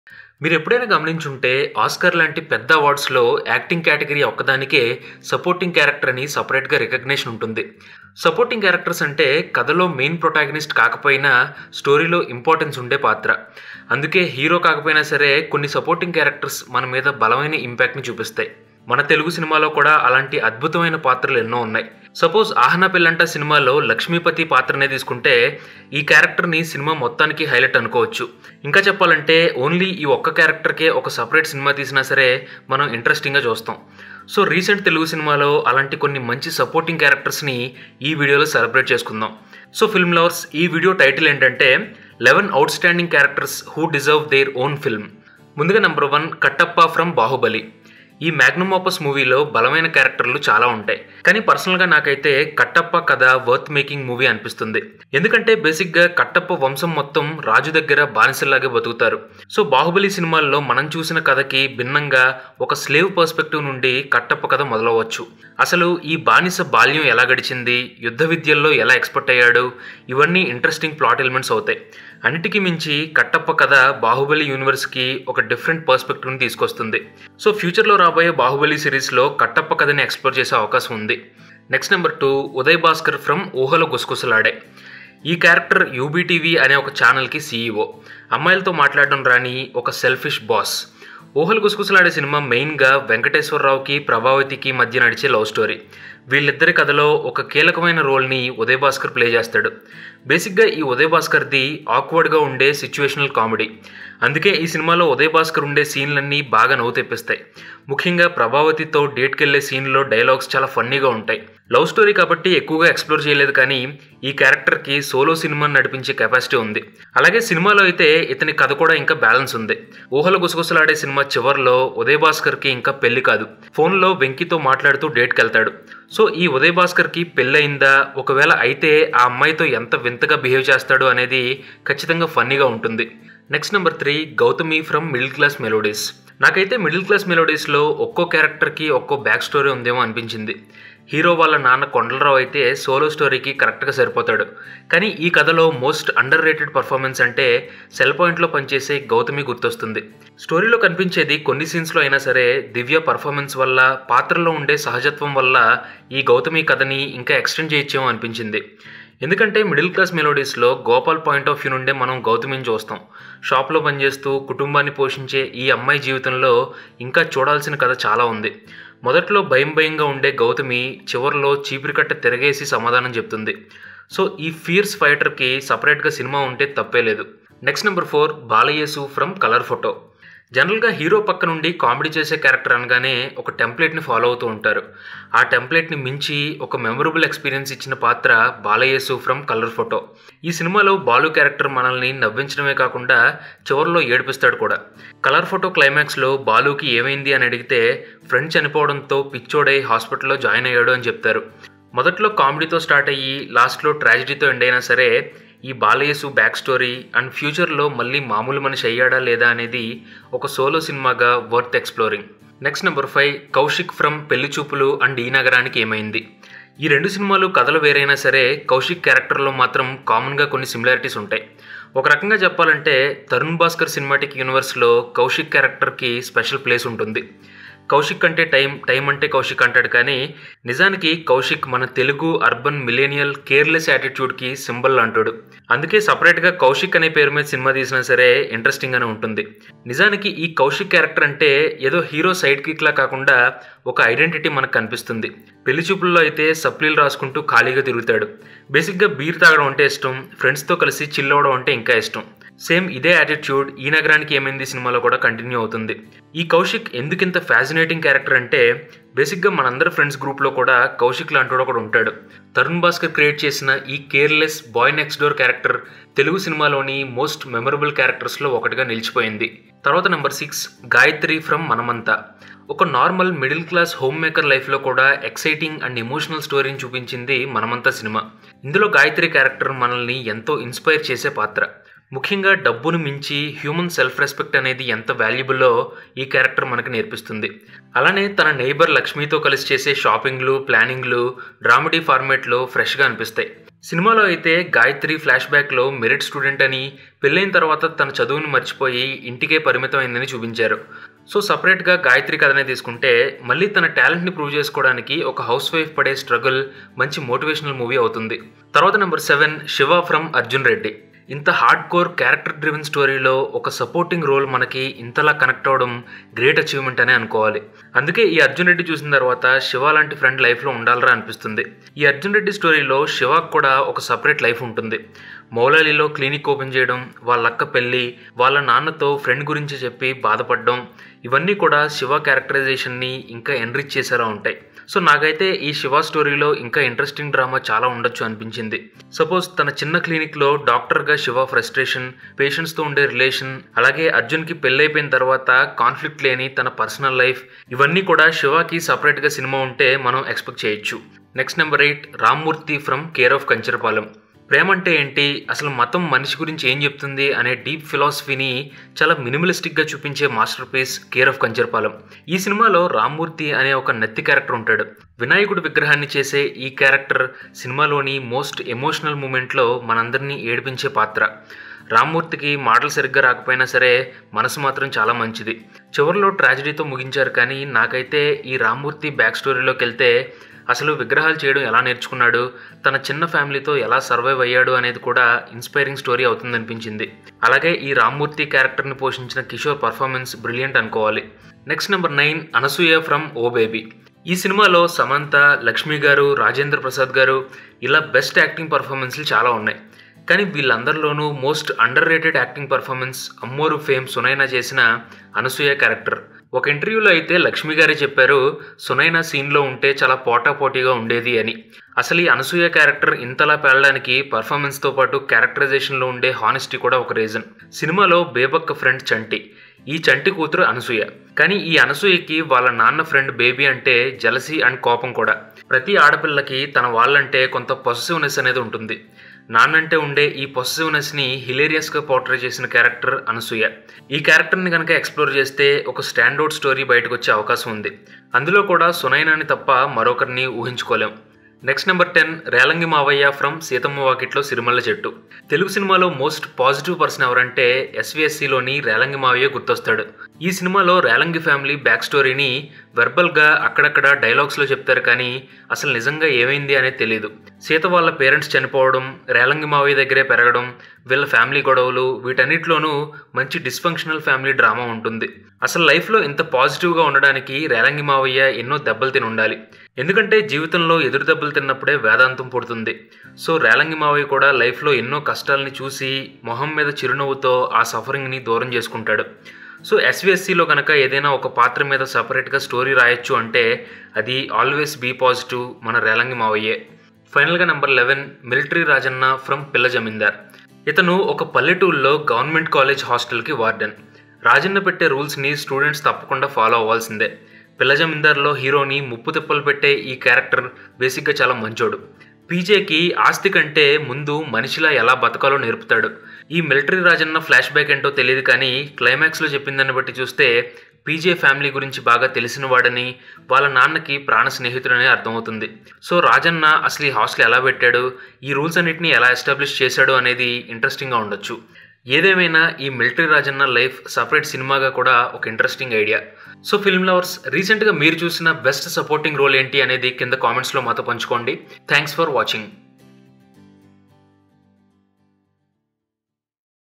మీరు ఎప్పుడైనా గమనించుంటే ఆస్కర్ లాంటి పెద్ద అవార్డ్స్లో యాక్టింగ్ కేటగిరీ ఒక్కదానికే సపోర్టింగ్ క్యారెక్టర్ అని సపరేట్గా రికగ్నేషన్ ఉంటుంది సపోర్టింగ్ క్యారెక్టర్స్ అంటే కథలో మెయిన్ ప్రొటాగనిస్ట్ కాకపోయినా స్టోరీలో ఇంపార్టెన్స్ ఉండే పాత్ర అందుకే హీరో కాకపోయినా సరే కొన్ని సపోర్టింగ్ క్యారెక్టర్స్ మన మీద బలమైన ఇంపాక్ట్ని చూపిస్తాయి మన తెలుగు సినిమాలో కూడా అలాంటి అద్భుతమైన పాత్రలు ఎన్నో ఉన్నాయి సపోజ్ ఆహనా పిల్లంట సినిమాలో లక్ష్మీపతి పాత్రనే తీసుకుంటే ఈ క్యారెక్టర్ని సినిమా మొత్తానికి హైలైట్ అనుకోవచ్చు ఇంకా చెప్పాలంటే ఓన్లీ ఈ ఒక్క క్యారెక్టర్కే ఒక సపరేట్ సినిమా తీసినా సరే మనం ఇంట్రెస్టింగ్గా చూస్తాం సో రీసెంట్ తెలుగు సినిమాలో అలాంటి కొన్ని మంచి సపోర్టింగ్ క్యారెక్టర్స్ని ఈ వీడియోలో సెలబ్రేట్ చేసుకుందాం సో ఫిల్మ్ లవర్స్ ఈ వీడియో టైటిల్ ఏంటంటే eleven outstanding characters who deserve their own film ముందుగా number one Kattappa from Baahubali ఈ మ్యాగ్నమోపస్ మూవీలో బలమైన క్యారెక్టర్లు చాలా ఉంటాయి కానీ పర్సనల్గా నాకైతే కట్టప్ప కథ వర్త్ మేకింగ్ మూవీ అనిపిస్తుంది ఎందుకంటే బేసిక్గా కట్టప్ప వంశం మొత్తం రాజు దగ్గర బానిసల్లాగే బతుకుతారు సో బాహుబలి సినిమాల్లో మనం చూసిన కథకి భిన్నంగా ఒక స్లేవ్ పర్స్పెక్టివ్ నుండి కట్టప్ప కథ మొదలవచ్చు అసలు ఈ బానిస బాల్యం ఎలా గడిచింది యుద్ధ విద్యల్లో ఎలా ఎక్స్పర్ట్ అయ్యాడు ఇవన్నీ ఇంట్రెస్టింగ్ ప్లాట్ ఎలిమెంట్స్ అవుతాయి అన్నిటికీ మించి కట్టప్ప కథ బాహుబలి యూనివర్స్కి ఒక డిఫరెంట్ పర్స్పెక్టివ్ని తీసుకొస్తుంది సో ఫ్యూచర్లో రాబోయే బాహుబలి సిరీస్లో కట్టప్ప కథని ఎక్స్ప్లోర్ చేసే అవకాశం ఉంది next number two Uday Bhaskar from Oohalo Gusagusalade ఈ క్యారెక్టర్ యూబీటీవీ అనే ఒక ఛానల్కి సీఈఓ అమ్మాయిలతో మాట్లాడడం రాని ఒక సెల్ఫిష్ బాస్ ఊహలు గుసగుసలాడే సినిమా మెయిన్గా వెంకటేశ్వరరావుకి ప్రభావతికి మధ్య నడిచే లవ్ స్టోరీ వీళ్ళిద్దరి కథలో ఒక కీలకమైన రోల్ని ఉదయ్ భాస్కర్ ప్లే చేస్తాడు బేసిక్గా ఈ ఉదయ్ భాస్కర్ది ఆక్వర్డ్గా ఉండే సిచ్యువేషనల్ కామెడీ అందుకే ఈ సినిమాలో ఉదయ్ భాస్కర్ ఉండే సీన్లన్నీ బాగా నవ్వు తెప్పిస్తాయి ముఖ్యంగా ప్రభావతితో డేట్కి వెళ్ళే సీన్లో డైలాగ్స్ చాలా ఫన్నీగా ఉంటాయి లవ్ స్టోరీ కాబట్టి ఎక్కువగా ఎక్స్ప్లోర్ చేయలేదు కానీ ఈ క్యారెక్టర్కి సోలో సినిమాని నడిపించే కెపాసిటీ ఉంది అలాగే సినిమాలో అయితే ఇతని కథ కూడా ఇంకా బ్యాలెన్స్ ఉంది ఊహల గుసగుసలాడే సినిమా చివరిలో ఉదయ్ భాస్కర్కి ఇంకా పెళ్లి కాదు ఫోన్లో వెంకీతో మాట్లాడుతూ డేట్కి వెళ్తాడు సో ఈ ఉదయ్ భాస్కర్కి పెళ్ళయిందా ఒకవేళ అయితే ఆ అమ్మాయితో ఎంత వింతగా బిహేవ్ చేస్తాడు అనేది ఖచ్చితంగా ఫన్నీగా ఉంటుంది next number three Gautami from Middle Class Melodies నాకైతే మిడిల్ క్లాస్ మెలోడీస్లో ఒక్కో క్యారెక్టర్కి ఒక్కో బ్యాక్ స్టోరీ ఉందేమో అనిపించింది హీరో వాళ్ళ నాన్న కొండలరావు అయితే సోలో స్టోరీకి కరెక్ట్గా సరిపోతాడు కానీ ఈ కథలో మోస్ట్ అండర్ రేటెడ్ పర్ఫార్మెన్స్ అంటే సెల్ పాయింట్లో పనిచేసే గౌతమి గుర్తొస్తుంది స్టోరీలో కనిపించేది కొన్ని సీన్స్లో అయినా సరే దివ్య పర్ఫార్మెన్స్ వల్ల పాత్రలో ఉండే సహజత్వం వల్ల ఈ గౌతమి కథని ఇంకా ఎక్స్టెండ్ చేయొచ్చేమో అనిపించింది ఎందుకంటే మిడిల్ క్లాస్ మెలోడీస్లో గోపాల్ పాయింట్ ఆఫ్ వ్యూ నుండే మనం గౌతమిని చూస్తాం షాప్లో పనిచేస్తూ కుటుంబాన్ని పోషించే ఈ అమ్మాయి జీవితంలో ఇంకా చూడాల్సిన కథ చాలా ఉంది మొదట్లో భయం భయంగా ఉండే గౌతమి చివరిలో చీపురికట్ట తిరగేసి సమాధానం చెప్తుంది సో ఈ ఫియర్స్ ఫైటర్కి సపరేట్గా సినిమా ఉంటే తప్పే లేదు next number four Balayesu from Colour Photo జనరల్గా హీరో పక్క నుండి కామెడీ చేసే క్యారెక్టర్ అనగానే ఒక టెంప్లెట్ని ఫాలో అవుతూ ఉంటారు ఆ టెంప్లెట్ని మించి ఒక మెమొరబుల్ ఎక్స్పీరియన్స్ ఇచ్చిన పాత్ర బాలయేసు ఫ్రమ్ కలర్ ఫోటో ఈ సినిమాలో బాలు క్యారెక్టర్ మనల్ని నవ్వించడమే కాకుండా చివరిలో ఏడిపిస్తాడు కూడా కలర్ ఫోటో క్లైమాక్స్లో బాలుకి ఏమైంది అని అడిగితే ఫ్రెండ్ చనిపోవడంతో పిచ్చోడై హాస్పిటల్లో జాయిన్ అయ్యాడు అని చెప్తారు మొదట్లో కామెడీతో స్టార్ట్ అయ్యి లాస్ట్లో ట్రాజిడీతో ఎండ్ అయినా సరే ఈ బాలయేసు బ్యాక్ స్టోరీ అండ్ ఫ్యూచర్లో మళ్ళీ మామూలు మనిషి అయ్యాడా లేదా అనేది ఒక సోలో సినిమాగా worth exploring next number five Kaushik from Pelli Choopulu and ఈ నగరానికి ఏమైంది ఈ రెండు సినిమాలు కథలు వేరైనా సరే కౌశిక్ క్యారెక్టర్లో మాత్రం కామన్గా కొన్ని సిమిలారిటీస్ ఉంటాయి ఒక రకంగా చెప్పాలంటే తరుణ్ భాస్కర్ సినిమాటిక్ యూనివర్స్లో కౌశిక్ క్యారెక్టర్కి స్పెషల్ ప్లేస్ ఉంటుంది కౌశిక్ అంటే టైం టైం అంటే కౌశిక్ అంటాడు కానీ నిజానికి కౌశిక్ మన తెలుగు అర్బన్ మిలేనియల్ కేర్లెస్ యాటిట్యూడ్కి సింబల్ అంటాడు అందుకే సపరేట్గా కౌశిక్ అనే పేరు మీద సినిమా తీసినా సరే ఇంట్రెస్టింగ్గానే ఉంటుంది నిజానికి ఈ కౌశిక్ క్యారెక్టర్ అంటే ఏదో హీరో సైడ్ కిక్లా కాకుండా ఒక ఐడెంటిటీ మనకు కనిపిస్తుంది పెళ్లి చూపుల్లో అయితే సప్లీలు రాసుకుంటూ ఖాళీగా తిరుగుతాడు బేసిక్గా బీర్ తాగడం అంటే ఇష్టం ఫ్రెండ్స్తో కలిసి చిల్ అవ్వడం అంటే ఇంకా ఇష్టం సేమ్ ఇదే యాటిట్యూడ్ ఈ నగరానికి ఏమైంది సినిమాలో కూడా కంటిన్యూ అవుతుంది ఈ కౌశిక్ ఎందుకు ఇంత ఫ్యాసినేటింగ్ క్యారెక్టర్ అంటే బేసిక్గా మనందరి ఫ్రెండ్స్ గ్రూప్లో కూడా కౌశిక్ లాంటి ఒకడు ఉంటాడు తరుణ్ భాస్కర్ క్రియేట్ చేసిన ఈ careless boy next door character Telugu సినిమాలోని మోస్ట్ మెమరబుల్ క్యారెక్టర్స్లో ఒకటిగా నిలిచిపోయింది తర్వాత నెంబర్ సిక్స్ గాయత్రి ఫ్రమ్ మనమంతా ఒక normal middle class homemaker లైఫ్లో కూడా ఎక్సైటింగ్ అండ్ ఎమోషనల్ స్టోరీని చూపించింది మనమంతా సినిమా ఇందులో గాయత్రి క్యారెక్టర్ మనల్ని ఎంతో ఇన్స్పైర్ చేసే పాత్ర ముఖ్యంగా డబ్బును మించి హ్యూమన్ సెల్ఫ్ రెస్పెక్ట్ అనేది ఎంత వాల్యుబుల్లో ఈ క్యారెక్టర్ మనకు నేర్పిస్తుంది అలానే తన నైబర్ లక్ష్మితో కలిసి చేసే షాపింగ్లు ప్లానింగ్లు డ్రామడీ ఫార్మేట్లో ఫ్రెష్గా అనిపిస్తాయి సినిమాలో అయితే గాయత్రి ఫ్లాష్ బ్యాక్లో మెరిట్ స్టూడెంట్ అని పెళ్ళైన తర్వాత తన చదువుని మర్చిపోయి ఇంటికే పరిమితమైందని చూపించారు సో సపరేట్గా గాయత్రి కథనే తీసుకుంటే మళ్ళీ తన టాలెంట్ని ప్రూవ్ చేసుకోవడానికి ఒక హౌస్ వైఫ్ పడే స్ట్రగుల్ మంచి మోటివేషనల్ మూవీ అవుతుంది తర్వాత number seven Shiva from Arjun Reddy ఇంత హార్డ్ కోర్ క్యారెక్టర్ డ్రివెన్ స్టోరీలో ఒక సపోర్టింగ్ రోల్ మనకి ఇంతలా కనెక్ట్ అవ్వడం గ్రేట్ అచీవ్మెంట్ అనే అనుకోవాలి అందుకే ఈ అర్జున్ రెడ్డి చూసిన తర్వాత శివ లాంటి ఫ్రెండ్ లైఫ్లో ఉండాలరా అనిపిస్తుంది ఈ అర్జున్ రెడ్డి స్టోరీలో శివకు కూడా ఒక సపరేట్ లైఫ్ ఉంటుంది మౌలాలిలో క్లినిక్ ఓపెన్ చేయడం వాళ్ళ అక్క పెళ్ళి వాళ్ళ నాన్నతో ఫ్రెండ్ గురించి చెప్పి బాధపడడం ఇవన్నీ కూడా శివ క్యారెక్టరైజేషన్ని ఇంకా ఎన్రిచ్ చేసేలా ఉంటాయి సో నాకైతే ఈ శివ స్టోరీలో ఇంకా ఇంట్రెస్టింగ్ డ్రామా చాలా ఉండొచ్చు అనిపించింది సపోజ్ తన చిన్న క్లినిక్లో డాక్టర్గా శివ ఫ్రస్ట్రేషన్ పేషెంట్స్తో ఉండే రిలేషన్ అలాగే అర్జున్కి పెళ్ళైపోయిన తర్వాత కాన్ఫ్లిక్ట్ లేని తన పర్సనల్ లైఫ్ ఇవన్నీ కూడా శివకి సపరేట్గా సినిమా ఉంటే మనం ఎక్స్పెక్ట్ చేయొచ్చు next number eight Rammurthy from Care of Kancharapalem ప్రేమ అంటే ఏంటి అసలు మతం మనిషి గురించి ఏం చెప్తుంది అనే డీప్ ఫిలాసఫీని చాలా మినిమలిస్టిక్గా చూపించే masterpiece Care of Kancharapalem ఈ సినిమాలో రామ్మూర్తి అనే ఒక నత్తి క్యారెక్టర్ ఉంటాడు వినాయకుడు విగ్రహాన్ని చేసే ఈ క్యారెక్టర్ సినిమాలోని మోస్ట్ ఎమోషనల్ మూమెంట్లో మనందరినీ ఏడిపించే పాత్ర రామ్మూర్తికి మాటలు సరిగ్గా రాకపోయినా సరే మనసు మాత్రం చాలా మంచిది చివరిలో ట్రాజడీతో ముగించారు కానీ నాకైతే ఈ రామ్మూర్తి బ్యాక్ స్టోరీలోకి వెళ్తే అసలు విగ్రహాలు చేయడం ఎలా నేర్చుకున్నాడు తన చిన్న ఫ్యామిలీతో ఎలా సర్వైవ్ అయ్యాడు అనేది కూడా ఇన్స్పైరింగ్ స్టోరీ అవుతుందనిపించింది అలాగే ఈ రామ్మూర్తి క్యారెక్టర్ని పోషించిన కిషోర్ పర్ఫార్మెన్స్ బ్రిలియంట్ అనుకోవాలి next number nine Anasuya from Oh Baby ఈ సినిమాలో సమంత లక్ష్మి గారు రాజేంద్ర ప్రసాద్ గారు ఇలా బెస్ట్ యాక్టింగ్ పర్ఫార్మెన్స్లు చాలా ఉన్నాయి కానీ వీళ్ళందరిలోనూ most underrated acting performance Ammoru fame Sunaina చేసిన అనసూయ క్యారెక్టర్ ఒక ఇంటర్వ్యూలో అయితే లక్ష్మి గారే చెప్పారు సునైనా సీన్లో ఉంటే చాలా పోటాపోటీగా ఉండేది అని అసలు ఈ అనసూయ క్యారెక్టర్ ఇంతలా పేలడానికి పర్ఫార్మెన్స్తో పాటు క్యారెక్టరైజేషన్లో ఉండే హానెస్టీ కూడా ఒక రీజన్ సినిమాలో బేబక్క ఫ్రెండ్ చంటి ఈ చంటి కూతురు అనసూయ కానీ ఈ అనసూయకి వాళ్ళ నాన్న ఫ్రెండ్ బేబీ అంటే జలసీ అండ్ కోపం కూడా ప్రతి ఆడపిల్లకి తన వాళ్ళంటే కొంత పొసెసివ్నెస్ అనేది ఉంటుంది నాన్నంటే ఉండే ఈ పొసెసివ్నెస్ని హిలేరియస్గా పోర్ట్రే చేసిన క్యారెక్టర్ అనసూయ ఈ క్యారెక్టర్ని కనుక ఎక్స్ప్లోర్ చేస్తే ఒక స్టాండౌట్ స్టోరీ బయటకు వచ్చే అవకాశం ఉంది అందులో కూడా సునైనాని తప్ప మరొకరిని ఊహించుకోలేం next number ten Relangi Mavayya from Seethamma వాకిట్లో సిరిమల్ల చెట్టు తెలుగు సినిమాలో మోస్ట్ పాజిటివ్ పర్సన్ ఎవరంటే ఎస్విఎస్సిలోని రేలంగి మావయ్య గుర్తొస్తాడు ఈ సినిమాలో రేలంగి ఫ్యామిలీ బ్యాక్ స్టోరీని వెర్బల్గా అక్కడక్కడ డైలాగ్స్లో చెప్తారు కానీ అసలు నిజంగా ఏమైంది అనేది తెలియదు సీత వాళ్ళ పేరెంట్స్ చనిపోవడం రేలంగి మావయ్య దగ్గరే పెరగడం వీళ్ళ ఫ్యామిలీ గొడవలు వీటన్నిటిలోనూ మంచి డిస్ఫంక్షనల్ ఫ్యామిలీ డ్రామా ఉంటుంది అసలు లైఫ్లో ఇంత పాజిటివ్గా ఉండడానికి రేలంగి మావయ్య ఎన్నో దెబ్బలు తిని ఉండాలి ఎందుకంటే జీవితంలో ఎదురు దెబ్బలు తిన్నప్పుడే వేదాంతం పుడుతుంది సో రేలంగి మావయ్య కూడా లైఫ్లో ఎన్నో కష్టాలని చూసి మొహం మీద చిరునవ్వుతో ఆ సఫరింగ్ని దూరం చేసుకుంటాడు సో ఎస్విఎస్సిలో కనుక ఏదైనా ఒక పాత్ర మీద సపరేట్గా స్టోరీ రాయొచ్చు అంటే అది ఆల్వేస్ బీ పాజిటివ్ మన రేలంగి మావయ్యే ఫైనల్గా number eleven military Rajanna from Pilla Zamindar ఇతను ఒక పల్లెటూరులో గవర్నమెంట్ కాలేజ్ హాస్టల్కి వార్డెన్ రాజన్న పెట్టే రూల్స్ని స్టూడెంట్స్ తప్పకుండా ఫాలో అవ్వాల్సిందే పిల్ల జమీందార్లో హీరోని ముప్పు తిప్పలు పెట్టే ఈ క్యారెక్టర్ బేసిక్గా చాలా మంచోడు పీజేకి ఆస్తి కంటే ముందు మనిషిలా ఎలా బతకాలో నేర్పుతాడు ఈ మిలిటరీ రాజన్న ఫ్లాష్ బ్యాక్ ఏంటో తెలియదు కానీ క్లైమాక్స్లో చెప్పిందాన్ని బట్టి చూస్తే పీజే ఫ్యామిలీ గురించి బాగా తెలిసిన వాడని వాళ్ళ నాన్నకి ప్రాణ స్నేహితుడని అర్థమవుతుంది సో రాజన్న అసలు ఈ హాస్టల్ ఎలా పెట్టాడు ఈ రూల్స్ అన్నిటిని ఎలా ఎస్టాబ్లిష్ చేశాడు అనేది ఇంట్రెస్టింగ్గా ఉండొచ్చు ఏదేమైనా ఈ మిలిటరీ రాజన్న లైఫ్ సపరేట్ సినిమాగా కూడా ఒక interesting idea so film lovers రీసెంట్గా మీరు చూసిన బెస్ట్ సపోర్టింగ్ రోల్ ఏంటి అనేది కింద కామెంట్స్లో మాతో పంచుకోండి థ్యాంక్స్ ఫర్ వాచింగ్